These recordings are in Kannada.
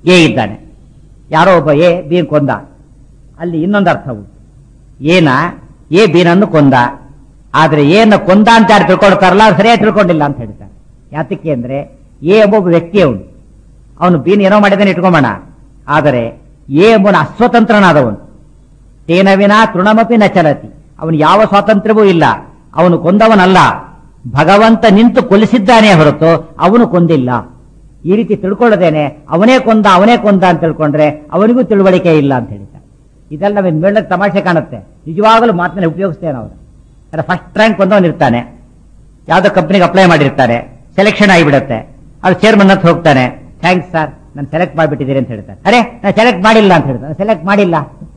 ಎ ಇದ್ದಾನೆ ಯಾರೋ ಒಬ್ಬ ಎ ಬಿ ಕೊಂದ ಅಲ್ಲಿ ಇನ್ನೊಂದು ಅರ್ಥ ಉಂಟು ಏನ ಎ ಬಿನನ್ನು ಕೊಂದ ಆದ್ರೆ ಏನ ಕೊಂದ ಅಂತ ಯಾರು ತಿಳ್ಕೊಳ್ತಾರಲ್ಲ ಅವ್ರು ಸರಿಯಾಗಿ ತಿಳ್ಕೊಂಡಿಲ್ಲ ಅಂತ ಹೇಳ್ತಾರೆ ಯಾತಕ್ಕೆ ಅಂದ್ರೆ ಎ ಎಂಬ ಒಬ್ಬ ವ್ಯಕ್ತಿ ಅವನು ಅವನು ಬೀನ್ ಏನೋ ಮಾಡಿದಾನೆ ಇಟ್ಕೊಂಬೋಣ ಆದರೆ ಎ ಎಂಬುವನು ಅಸ್ವತಂತ್ರನಾದವನು ತೇನ ವಿನಾ ತೃಣಮಪಿ ನ ಚಲತಿ ಅವನು ಯಾವ ಸ್ವಾತಂತ್ರ್ಯವೂ ಇಲ್ಲ ಅವನು ಕೊಂದವನಲ್ಲ ಭಗವಂತ ನಿಂತು ಕೊಲಿಸಿದ್ದಾನೆ ಹೊರತು ಅವನು ಕೊಂದಿಲ್ಲ ಈ ರೀತಿ ತಿಳ್ಕೊಳ್ಳದೇನೆ ಅವನೇ ಕೊಂದ ಅವನೇ ಕೊಂದ ಅಂತ ತಿಳ್ಕೊಂಡ್ರೆ ಅವನಿಗೂ ತಿಳುವಳಿಕೆ ಇಲ್ಲ ಅಂತ ಹೇಳ್ತಾರೆ ಇದೆಲ್ಲ ನಮಗೆ ಮೇಳಕ್ಕೆ ತಮಾಷೆ ಕಾಣುತ್ತೆ ನಿಜವಾಗಲೂ ಮಾತನ್ನ ಉಪಯೋಗಿಸ್ತೇನೆ ಅವರು ಅದ್ರ ಫಸ್ಟ್ ರ್ಯಾಂಕ್ ಬಂದವನು ಇರ್ತಾನೆ ಯಾವ್ದೋ ಕಂಪ್ನಿಗೆ ಅಪ್ಲೈ ಮಾಡಿರ್ತಾರೆ ಸೆಲೆಕ್ಷನ್ ಆಗಿಬಿಡುತ್ತೆ ಅದು ಚೇರ್ಮನ್ ಹತ್ರ ಹೋಗ್ತಾನೆ ಥ್ಯಾಂಕ್ಸ್ ಸರ್ ನಾನು ಸೆಲೆಕ್ಟ್ ಮಾಡಿಬಿಟ್ಟಿದ್ದೀರಿ ಅಂತ ಹೇಳ್ತಾರೆ ಅರೆ ನಾನು ಸೆಲೆಕ್ಟ್ ಮಾಡಿಲ್ಲ ಅಂತ ಹೇಳ್ತಾನೆ ಸೆಲೆಕ್ಟ್ ಮಾಡಿಲ್ಲ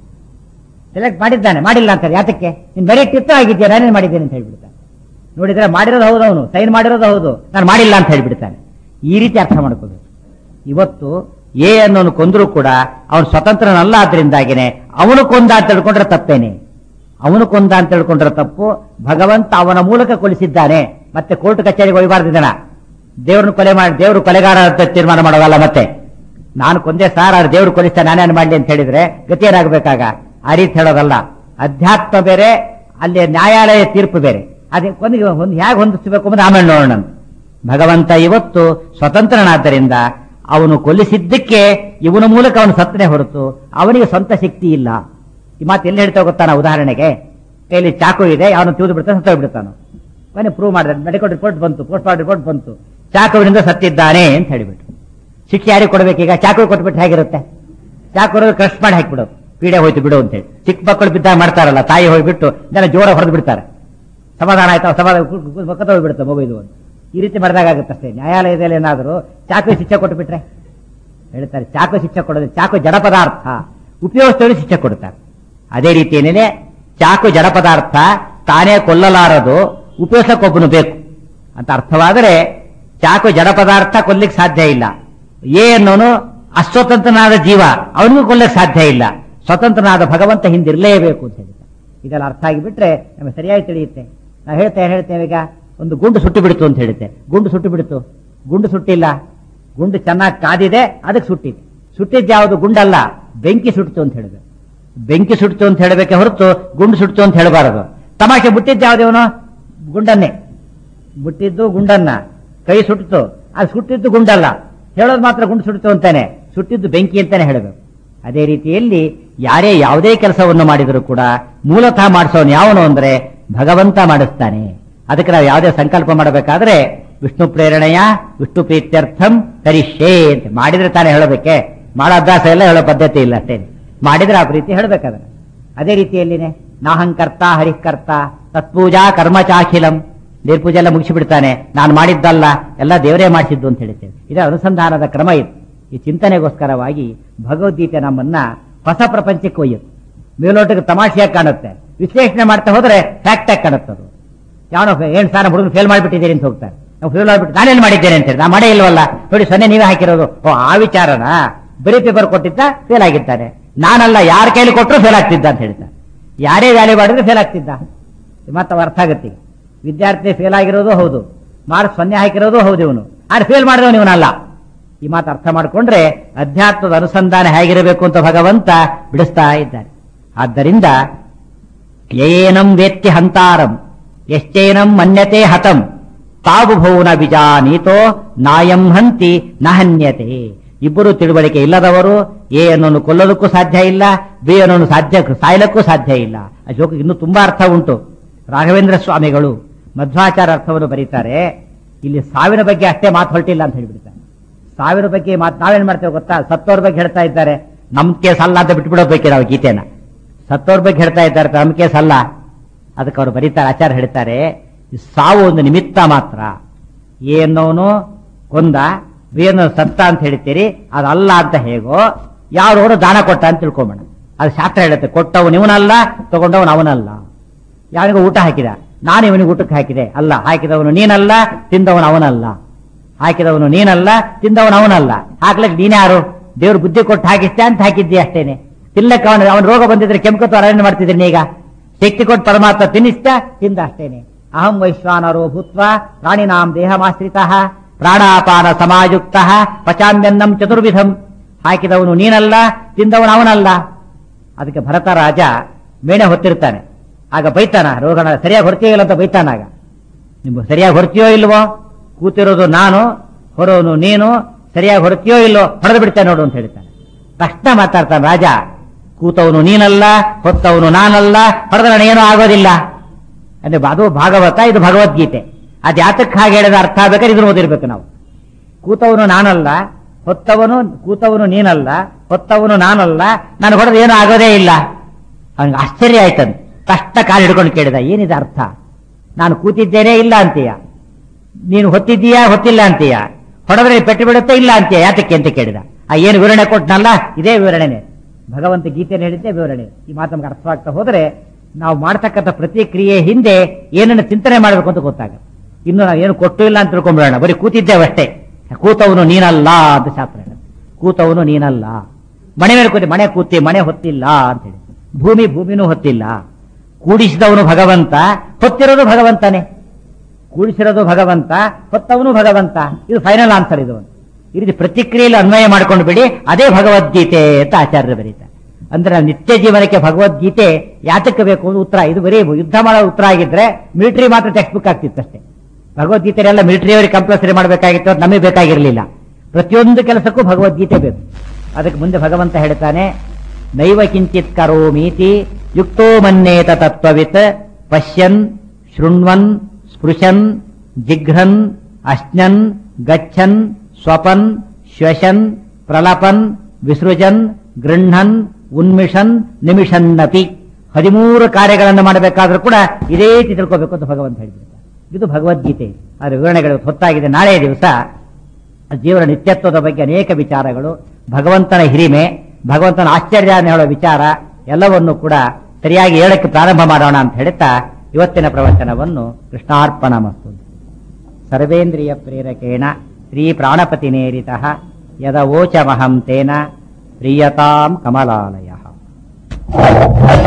ಸೆಲೆಕ್ಟ್ ಮಾಡಿದ್ದಾನೆ ಮಾಡಿಲ್ಲ ಅಂತಾರೆ ಯಾತಕ್ಕೆ ನೀನು ಮೆರಿಟ್ ಇತ್ತು ಆಗಿದ್ಯಾ ನಾನೇನು ಮಾಡಿದ್ದೇನೆ ಅಂತ ಹೇಳ್ಬಿಡ್ತಾನೆ ನೋಡಿದ್ರೆ ಮಾಡಿರೋದು ಹೌದು ಅವನು ಸೈನ್ ಮಾಡಿರೋದು ಹೌದು ನಾನು ಮಾಡಿಲ್ಲ ಅಂತ ಹೇಳ್ಬಿಡ್ತಾನೆ ಈ ರೀತಿ ಅರ್ಥ ಮಾಡ್ಕೋಬೇಕು ಇವತ್ತು ಎ ಅನ್ನೋನು ಕೊಂದರೂ ಕೂಡ ಅವನು ಸ್ವತಂತ್ರನಲ್ಲ ಆದ್ರಿಂದಾಗಿನೇ ಅವನು ಕೊಂದ ಅಂತ ತಿಳ್ಕೊಂಡ್ರೆ ತಪ್ಪೇನೆ ಅವನು ಕೊಂದ ಅಂತ ತಿಳ್ಕೊಂಡ್ರೆ ತಪ್ಪು ಭಗವಂತ ಅವನ ಮೂಲಕ ಕೊಲಿಸಿದ್ದಾನೆ ಮತ್ತೆ ಕೋರ್ಟ್ ಕಚೇರಿಗೆ ಹೋಗಬಾರ್ದಿದ್ದಾನ ದೇವ್ರನ್ನ ಕೊಲೆ ಮಾಡಿ ದೇವರು ಕೊಲೆಗಾರ ಅಂತ ತೀರ್ಮಾನ ಮಾಡೋದಲ್ಲ ಮತ್ತೆ ನಾನು ಕೊಂದೆ ಸಾರ್ ಅವ್ರು ದೇವ್ರು ಕೊಲಿಸ್ತಾ ನಾನೇನು ಮಾಡಲಿ ಅಂತ ಹೇಳಿದ್ರೆ ಗತಿ ಏನಾಗಬೇಕಾಗ ಆ ರೀತಿ ಹೇಳೋದಲ್ಲ ಅಧ್ಯಾತ್ಮ ಬೇರೆ ಅಲ್ಲಿ ನ್ಯಾಯಾಲಯ ತೀರ್ಪು ಬೇರೆ ಅದೇ ಕೊನೆಗೆ ಒಂದು ಹೇಗೆ ಹೊಂದಿಸಬೇಕು ಅಂದ್ರೆ ಆಮೇಲೆ ನೋಡೋಣ ಅಂತ. ಭಗವಂತ ಇವತ್ತು ಸ್ವತಂತ್ರನಾದ್ದರಿಂದ ಅವನು ಕೊಲ್ಲಿಸಿದ್ದಕ್ಕೆ ಇವನ ಮೂಲಕ ಅವನು ಸತ್ತನೆ ಹೊರತು ಅವನಿಗೆ ಸ್ವಂತ ಶಕ್ತಿ ಇಲ್ಲ ಈ ಮಾತು ಎಲ್ಲಿ ಹೇಳ್ತಾ ಗೊತ್ತಾನ ಉದಾಹರಣೆಗೆ ಕೈಲಿ ಚಾಕು ಇದೆ ಅವನು ತಿಳಿದು ಬಿಡ್ತಾನೆ ಸತ್ತೋಗಿ ಬಿಡ್ತಾನೆ ಮನೆ ಪ್ರೂವ್ ಮಾಡಿದ ಮೆಡಿಕಲ್ ರಿಪೋರ್ಟ್ ಬಂತು ಪೋಸ್ಟ್ ಮಾರ್ಟಮ್ ರಿಪೋರ್ಟ್ ಬಂತು ಚಾಕುವಿನಿಂದ ಸತ್ತಿದ್ದಾನೆ ಅಂತ ಹೇಳಿಬಿಟ್ಟು ಶಿಕ್ಷೆ ಯಾರಿಗೆ ಕೊಡ್ಬೇಕೀಗ ಚಾಕು ಕೊಟ್ಬಿಟ್ಟು ಹೇಗಿರುತ್ತೆ ಚಾಕು ಕ್ರಶ್ ಮಾಡಿ ಹಾಕ್ಬಿಡೋದು ಪೀಡೆ ಹೋಯ್ತು ಬಿಡು ಅಂತ ಹೇಳಿ ಚಿಕ್ಕ ಮಕ್ಕಳು ಬಿದ್ದಾಗ ಮಾಡ್ತಾರಲ್ಲ ತಾಯಿ ಹೋಗ್ಬಿಟ್ಟು ಜನ ಜೋರ ಹೊಡೆದು ಬಿಡ್ತಾರೆ ಸಮಾಧಾನ ಆಯ್ತಾ ಸಮಾಧಾನ ಮಕ್ಕದ ಹೋಗ್ಬಿಡುತ್ತೆ ಮಗು ಇದು ಅಂತ ಈ ರೀತಿ ಮಾಡಿದಾಗುತ್ತೆ ಅಷ್ಟೇ ನ್ಯಾಯಾಲಯದಲ್ಲಿ ಏನಾದರೂ ಚಾಕು ಶಿಕ್ಷೆ ಕೊಟ್ಟುಬಿಟ್ರೆ ಹೇಳ್ತಾರೆ ಚಾಕು ಶಿಕ್ಷೆ ಕೊಡೋದು ಚಾಕು ಜಡ ಪದಾರ್ಥ ಉಪಯೋಗಿಸ್ತೇವೆ ಶಿಕ್ಷೆ ಕೊಡ್ತಾರೆ ಅದೇ ರೀತಿಯೇನೇ ಚಾಕು ಜಡ ಪದಾರ್ಥ ತಾನೇ ಕೊಲ್ಲಲಾರದು ಉಪಯೋಗಿಸಕ್ಕೊಬ್ಬನು ಬೇಕು ಅಂತ ಅರ್ಥವಾದರೆ ಚಾಕು ಜಡ ಪದಾರ್ಥ ಕೊಲ್ಲಿಕ್ಕೆ ಸಾಧ್ಯ ಇಲ್ಲ ಎ ಅನ್ನೋನು ಅಸ್ವತಂತ್ರನಾದ ಜೀವ ಅವನಿಗೂ ಕೊಲ್ಲಕ್ಕೆ ಸಾಧ್ಯ ಇಲ್ಲ ಸ್ವತಂತ್ರನಾದ ಭಗವಂತ ಹಿಂದಿರಲೇಬೇಕು ಅಂತ ಹೇಳಿದ ಇದೆಲ್ಲ ಅರ್ಥ ಆಗಿಬಿಟ್ರೆ ನಮಗೆ ಸರಿಯಾಗಿ ತಿಳಿಯುತ್ತೆ ನಾವು ಹೇಳ್ತೇವೆ ಹೇಳ್ತೇವೆ ಈಗ ಒಂದು ಗುಂಡು ಸುಟ್ಟು ಬಿಡ್ತು ಅಂತ ಹೇಳುತ್ತೆ ಗುಂಡು ಸುಟ್ಟು ಬಿಡ್ತು ಗುಂಡು ಸುಟ್ಟಿಲ್ಲ ಗುಂಡು ಚೆನ್ನಾಗಿ ಕಾದಿದೆ ಅದಕ್ಕೆ ಸುಟ್ಟಿದೆ ಸುಟ್ಟಿದ್ದು ಯಾವುದು ಗುಂಡಲ್ಲ ಬೆಂಕಿ ಸುಟ್ಟಿತು ಅಂತ ಹೇಳಿದ್ರು ಬೆಂಕಿ ಸುಟ್ಟಿತು ಅಂತ ಹೇಳಬೇಕೆ ಹೊರತು ಗುಂಡು ಸುಟ್ಟಿತು ಅಂತ ಹೇಳಬಾರದು ತಮಾಷೆ ಬಿಟ್ಟಿದ್ದು ಯಾವ್ದೇವನು ಗುಂಡನ್ನೇ ಬಿಟ್ಟಿದ್ದು ಗುಂಡನ್ನ ಕೈ ಸುಟ್ಟಿತು ಅದು ಸುಟ್ಟಿದ್ದು ಗುಂಡಲ್ಲ ಹೇಳೋದು ಮಾತ್ರ ಗುಂಡು ಸುಟ್ಟಿತು ಅಂತಾನೆ ಸುಟ್ಟಿದ್ದು ಬೆಂಕಿ ಅಂತಾನೆ ಹೇಳಬೇಕು ಅದೇ ರೀತಿಯಲ್ಲಿ ಯಾರೇ ಯಾವುದೇ ಕೆಲಸವನ್ನು ಮಾಡಿದರೂ ಕೂಡ ಮೂಲತಃ ಮಾಡಿಸೋನು ಯಾವನು ಅಂದ್ರೆ ಭಗವಂತ ಮಾಡಿಸ್ತಾನೆ ಅದಕ್ಕೆ ನಾವು ಯಾವುದೇ ಸಂಕಲ್ಪ ಮಾಡಬೇಕಾದ್ರೆ ವಿಷ್ಣು ಪ್ರೇರಣೆಯ ವಿಷ್ಣು ಪ್ರೀತ್ಯರ್ಥಂ ಕರಿಷ್ಯೇ ಅಂತ ಮಾಡಿದ್ರೆ ತಾನೇ ಹೇಳೋದಕ್ಕೆ ಮಾಡೋ ಅಭ್ಯಾಸ ಎಲ್ಲ ಹೇಳೋ ಪದ್ಧತಿ ಇಲ್ಲ ಅಷ್ಟೇ ಮಾಡಿದ್ರೆ ಆ ಪ್ರೀತಿ ಹೇಳಬೇಕಾದ್ರೆ ಅದೇ ರೀತಿಯಲ್ಲಿನೇ ನಾಹಂಕರ್ತ ಹರಿಕರ್ತ ತತ್ಪೂಜಾ ಕರ್ಮಚಾಖಿಲಂ ನಿರ್ಪೂಜೆ ಎಲ್ಲ ಮುಗಿಸಿಬಿಡ್ತಾನೆ ನಾನು ಮಾಡಿದ್ದಲ್ಲ ಎಲ್ಲ ದೇವರೇ ಮಾಡಿಸಿದ್ದು ಅಂತ ಹೇಳ್ತೇವೆ ಇದರ ಅನುಸಂಧಾನದ ಕ್ರಮ ಇದು ಈ ಚಿಂತನೆಗೋಸ್ಕರವಾಗಿ ಭಗವದ್ಗೀತೆ ನಮ್ಮನ್ನ ಹೊಸ ಪ್ರಪಂಚಕ್ಕೆ ಒಯ್ಯುತ್ತೆ ಮೇಲೋಟಕ್ಕೆ ತಮಾಷೆಯಾಗಿ ಕಾಣುತ್ತೆ ವಿಶ್ಲೇಷಣೆ ಮಾಡ್ತಾ ಹೋದ್ರೆ ಫ್ಯಾಕ್ಟ್ ಆಗಿ ಕಾಣುತ್ತೆ ಅದು ಯಾವನೋ ಏನ್ ಸಾರ ಹುಡುಗರು ಫೇಲ್ ಮಾಡಿಬಿಟ್ಟಿದ್ದೀರಿ ಅಂತ ಹೋಗ್ತಾರೆ ನಾವು ಫೇಲ್ ಮಾಡಿಬಿಟ್ಟು ನಾನೇನ್ ಮಾಡಿದ್ದೇನೆ ಅಂತ ಹೇಳಿ ನಾ ಮಾಡೇ ಇಲ್ವಲ್ಲ ನೋಡಿ ಸೊನ್ನೆ ನೀವೇ ಹಾಕಿರೋದು ಓ ಆ ವಿಚಾರನ ಬರೀ ಪೇಪರ್ ಕೊಟ್ಟಿದ್ದ ಫೇಲ್ ಆಗಿದ್ದಾನೆ ನಾನಲ್ಲ ಯಾರ ಕೈಲಿ ಕೊಟ್ಟರು ಫೇಲ್ ಆಗ್ತಿದ್ದ ಅಂತ ಹೇಳ್ತಾರೆ ಯಾರೇ ವ್ಯಾಲ್ಯೂ ಮಾಡಿದ್ರೆ ಫೇಲ್ ಆಗ್ತಿದ್ದ ಮತ್ತೆ ಅರ್ಥ ಆಗುತ್ತೆ ಈಗ. ವಿದ್ಯಾರ್ಥಿ ಫೇಲ್ ಆಗಿರೋದು ಹೌದು ಮಾರ್ಕ್ಸ್ ಸೊನ್ನೆ ಹಾಕಿರೋದು ಹೌದು ಇವನು ಆದ್ರೆ ಫೇಲ್ ಮಾಡಿದವನು ಇವನಲ್ಲ ಈ ಮಾತು ಅರ್ಥ ಮಾಡಿಕೊಂಡ್ರೆ ಅಧ್ಯಾತ್ಮದ ಅನುಸಂಧಾನ ಹೇಗಿರಬೇಕು ಅಂತ ಭಗವಂತ ಬಿಡಿಸ್ತಾ ಇದ್ದಾರೆ ಆದ್ದರಿಂದ ಯೇನಂ ವೇತ್ತಿ ಹಂತಾರಂ ಎಷ್ಟೇನಂ ಮನ್ಯತೆ ಹತಂ ತಾವುಭೌನ ಬಿಜಾನೀತೋ ನಾಯಂ ಹಂತಿ ನಹನ್ಯತೆ ಇಬ್ಬರು ತಿಳುವಳಿಕೆ ಇಲ್ಲದವರು ಎ ಅನ್ನೋನು ಕೊಲ್ಲೋದಕ್ಕೂ ಸಾಧ್ಯ ಇಲ್ಲ ಬಿ ಅನ್ನೋನು ಸಾಧ್ಯ ಸಾಯಲಕ್ಕೂ ಸಾಧ್ಯ ಇಲ್ಲ ಆ ಶ್ಲೋಕ ಇನ್ನೂ ತುಂಬಾ ಅರ್ಥ ಉಂಟು ರಾಘವೇಂದ್ರ ಸ್ವಾಮಿಗಳು ಮಧ್ವಾಚಾರ ಅರ್ಥವನ್ನು ಬರೀತಾರೆ ಇಲ್ಲಿ ಸಾವಿನ ಬಗ್ಗೆ ಅಷ್ಟೇ ಮಾತು ಹೊರಟಿಲ್ಲ ಅಂತ ಹೇಳ್ಬಿಡ್ತಾರೆ ಸಾವಿರ ಬಗ್ಗೆ ಮಾತು ನಾವೇನ್ ಮಾಡ್ತೇವೆ ಗೊತ್ತಾ ಸತ್ತೋರ್ ಬಗ್ಗೆ ಹೇಳ್ತಾ ಇದ್ದಾರೆ ನಮ್ ಕೇಸ್ ಅಲ್ಲ ಅಂತ ಬಿಟ್ಬಿಡೋದಕ್ಕೆ ನಾವು ಗೀತೆನ ಸತ್ತೋರ್ ಬಗ್ಗೆ ಹೇಳ್ತಾ ಇದ್ದಾರೆ ನಮ್ ಕೇಸ್ ಅಲ್ಲ ಅದಕ್ಕೆ ಅವರು ಬರೀತಾರೆ ಆಚಾರ್ಯ ಹೇಳ್ತಾರೆ ಈ ಸಾವು ಒಂದು ನಿಮಿತ್ತ ಮಾತ್ರ ಏನೋನು ಕೊಂದ ಏನು ಸತ್ತ ಅಂತ ಹೇಳ್ತೀರಿ ಅದಲ್ಲ ಅಂತ ಹೇಗೋ ಯಾರು ದಾನ ಕೊಟ್ಟ ಅಂತ ತಿಳ್ಕೊಂಬೇಡ ಅದು ಶಾಸ್ತ್ರ ಹೇಳುತ್ತೆ ಕೊಟ್ಟವನು ಇವನಲ್ಲ ತಗೊಂಡವನು ಅವನಲ್ಲ ಯಾರಿಗೂ ಊಟ ಹಾಕಿದ ನಾನು ಇವನಿಗೆ ಊಟಕ್ಕೆ ಹಾಕಿದೆ ಅಲ್ಲ ಹಾಕಿದವನು ನೀನಲ್ಲ ತಿಂದವನು ಅವನಲ್ಲ ಹಾಕಿದವನು ನೀನಲ್ಲ ತಿಂದವನು ಅವನಲ್ಲ ಹಾಕ್ಲಿಕ್ಕೆ ನೀನ್ಯಾರು ದೇವ್ರು ಬುದ್ಧಿ ಕೊಟ್ಟು ಹಾಕಿಸ್ತೆ ಅಂತ ಹಾಕಿದ್ದೆ ಅಷ್ಟೇನೆ ತಿನ್ನಕ್ಕೆ ಅವನು ಅವನ ರೋಗ ಬಂದಿದ್ರೆ ಕೆಂಪು ಅರಣ್ಯ ಮಾಡ್ತಿದ್ದೀನಿ ಈಗ ಶಕ್ತಿ ಕೊಟ್ಟು ಪರಮಾತ್ಮ ತಿನ್ನಿಸ್ತ ತಿಂದ ಅಷ್ಟೇನೆ ಅಹಂ ವೈಶ್ವಾನರೋ ಭೂತ್ವ ಪ್ರಾಣಿನಾಂ ದೇಹಮಾಶ್ರಿತ ಪ್ರಾಣಾಪಾನ ಸಮಾಯುಕ್ತ ಪಚಾಮ್ಯನ್ನಂ ಚತುರ್ವಿಧಂ ಹಾಕಿದವನು ನೀನಲ್ಲ ತಿಂದವನು ಅವನಲ್ಲ ಅದಕ್ಕೆ ಭರತ ರಾಜ ಮೇಣೆ ಹೊತ್ತಿರ್ತಾನೆ ಆಗ ಬೈತಾನ ರೋಗಣ ಸರಿಯಾಗಿ ಹೊರ್ತೀಯೋ ಇಲ್ಲ ಅಂತ ಬೈತಾನಾಗ ನಿಮ್ಗೆ ಸರಿಯಾಗಿ ಹೊರ್ತೀಯೋ ಇಲ್ವೋ ಕೂತಿರೋದು ನಾನು ಹೊರೋನು ನೀನು ಸರಿಯಾಗಿ ಹೊರತೀಯೋ ಇಲ್ಲೋ ಹೊಡೆದು ಬಿಡ್ತೇನೆ ನೋಡು ಅಂತ ಹೇಳ್ತಾನೆ ತಕ್ಷಣ ಮಾತಾಡ್ತಾನೆ ರಾಜ ಕೂತವನು ನೀನಲ್ಲ ಹೊತ್ತವನು ನಾನಲ್ಲ ಹೊಡೆದ ನನಗೇನೂ ಆಗೋದಿಲ್ಲ ಅಂದ್ರೆ ಅದು ಭಾಗವತ ಇದು ಭಗವದ್ಗೀತೆ ಅದು ಯಾತಕ್ಕೆ ಹಾಗೆ ಹೇಳಿದ ಅರ್ಥ ಆಗ್ಬೇಕಾದ್ರೆ ಇದನ್ನು ಓದಿರ್ಬೇಕು ನಾವು ಕೂತವನು ನಾನಲ್ಲ ಹೊತ್ತವನು ಕೂತವನು ನೀನಲ್ಲ ಹೊತ್ತವನು ನಾನಲ್ಲ ನಾನು ಹೊಡೆದ ಏನೂ ಆಗೋದೇ ಇಲ್ಲ ಅವನಿಗೆ ಆಶ್ಚರ್ಯ ಆಯ್ತದ ಕಷ್ಟ ಕಾಲು ಹಿಡ್ಕೊಂಡು ಕೇಳಿದ ಏನಿದೆ ಅರ್ಥ ನಾನು ಕೂತಿದ್ದೇನೆ ಇಲ್ಲ ಅಂತೀಯ ನೀನು ಹೊತ್ತಿದ್ದೀಯಾ ಹೊತ್ತಿಲ್ಲ ಅಂತೀಯ ಹೊಡೆದ್ರೆ ಪೆಟ್ಟು ಬಿಡುತ್ತೆ ಇಲ್ಲ ಅಂತೀಯ ಯಾತಕ್ಕೆ ಅಂತ ಕೇಳಿದ ಆ ಏನು ವಿವರಣೆ ಕೊಟ್ಟನಲ್ಲ ಇದೇ ವಿವರಣೆನೆ ಭಗವಂತ ಗೀತೆಯನ್ನು ಹೇಳಿದ್ದೆ ವಿವರಣೆ ಈ ಮಾತು ನಮ್ಗೆ ಅರ್ಥವಾಗ್ತಾ ಹೋದ್ರೆ ನಾವು ಮಾಡ್ತಕ್ಕಂಥ ಪ್ರತಿಕ್ರಿಯೆ ಹಿಂದೆ ಏನನ್ನು ಚಿಂತನೆ ಮಾಡಬೇಕು ಅಂತ ಗೊತ್ತಾಗುತ್ತೆ ಇನ್ನು ನಾವು ಏನು ಕೊಟ್ಟು ಇಲ್ಲ ಅಂತ ತಿಳ್ಕೊಂಡ್ಬಿಡೋಣ ಬರೀ ಕೂತಿದ್ದೇವಷ್ಟೇ ಕೂತವನು ನೀನಲ್ಲ ಅಂತ ಶಾಸ್ತ್ರ ಹೇಳುತ್ತೆ ಕೂತವನು ನೀನಲ್ಲ ಮನೆ ಮೇಲೆ ಕೂತಿ ಮನೆ ಕೂತಿ ಮನೆ ಹೊತ್ತಿಲ್ಲ ಅಂತ ಹೇಳಿ ಭೂಮಿ ಭೂಮಿನೂ ಹೊತ್ತಿಲ್ಲ ಕೂಡಿಸಿದವನು ಭಗವಂತ ಹೊತ್ತಿರೋದು ಭಗವಂತನೇ ಕೂಡಿಸಿರೋದು ಭಗವಂತ ಹೊತ್ತವನು ಭಗವಂತ ಇದು ಫೈನಲ್ ಆನ್ಸರ್ ಇದು ಈ ರೀತಿ ಪ್ರತಿಕ್ರಿಯೆಯಲ್ಲಿ ಅನ್ವಯ ಮಾಡ್ಕೊಂಡು ಬಿಡಿ ಅದೇ ಭಗವದ್ಗೀತೆ ಅಂತ ಆಚಾರ್ಯರು ಬರೀತಾರೆ ಅಂದ್ರೆ ನಾವು ನಿತ್ಯ ಜೀವನಕ್ಕೆ ಭಗವದ್ಗೀತೆ ಯಾತಕ್ಕೆ ಬೇಕು ಅನ್ನೋ ಉತ್ತರ ಇದು ಬರೀ ಯುದ್ಧ ಮಾಡೋ ಉತ್ತರ ಆಗಿದ್ರೆ ಮಿಲಿಟರಿ ಮಾತ್ರ ಟೆಕ್ಸ್ಟ್ ಬುಕ್ ಆಗ್ತಿತ್ತು ಅಷ್ಟೇ ಭಗವದ್ಗೀತೆನೆಲ್ಲ ಮಿಲಿಟರಿಯವರಿಗೆ ಕಂಪಲ್ಸರಿ ಮಾಡಬೇಕಾಗಿತ್ತು ಅದು ನಮಗೆ ಬೇಕಾಗಿರಲಿಲ್ಲ ಪ್ರತಿಯೊಂದು ಕೆಲಸಕ್ಕೂ ಭಗವದ್ಗೀತೆ ಬೇಕು ಅದಕ್ಕೆ ಮುಂದೆ ಭಗವಂತ ಹೇಳ್ತಾನೆ ನೈವ ಕಿಂಚಿತ್ ಕರೋಮೀತಿ ಯುಕ್ತೋ ಮನ್ನೇತ ತತ್ವವಿತ್ ಪಶ್ಯನ್ ಶೃಣ್ವನ್ ಸ್ಪೃಶನ್ ಜಿಘ್ರನ್ ಅಶ್ನನ್ ಗಚ್ಚನ್ ಸ್ವಪನ್ ಶ್ವಶನ್ ಪ್ರಲಪನ್ ವಿಸೃಜನ್ ಗೃಹನ್ ಉನ್ಮಿಷನ್ ನಿಮಿಷನ್ನಪಿ ಹದಿಮೂರು ಕಾರ್ಯಗಳನ್ನು ಮಾಡಬೇಕಾದ್ರೂ ಕೂಡ ಇದೇ ರೀತಿ ತಿಳ್ಕೋಬೇಕು ಅಂತ ಭಗವಂತ ಹೇಳಿದ್ದಾರೆ ಇದು ಭಗವದ್ಗೀತೆ ಅದರ ವಿವರಣೆಗಳು ಹೊತ್ತಾಗಿದೆ ನಾಳೆ ದಿವಸ ಜೀವನ ನಿತ್ಯತ್ವದ ಬಗ್ಗೆ ಅನೇಕ ವಿಚಾರಗಳು ಭಗವಂತನ ಹಿರಿಮೆ ಭಗವಂತನ ಆಶ್ಚರ್ಯ ಅಂತ ಹೇಳೋ ವಿಚಾರ ಎಲ್ಲವನ್ನು ಕೂಡ ಸರಿಯಾಗಿ ಹೇಳಕ್ಕೆ ಪ್ರಾರಂಭ ಮಾಡೋಣ ಅಂತ ಹೇಳುತ್ತಾ ಇವತ್ತಿನ ಪ್ರವಚನವನ್ನು ಕೃಷ್ಣಾರ್ಪಣ ಮತ್ತು ಸರ್ವೇಂದ್ರಿಯ ಪ್ರೇರಕೇಣ ಶ್ರೀ ಪ್ರಾಣಪತಿನೇರಿತ ಯದ ಓಚಮಹಂ ತೇನ ಪ್ರಿಯತಾಂ ಕಮಲಾಲಯ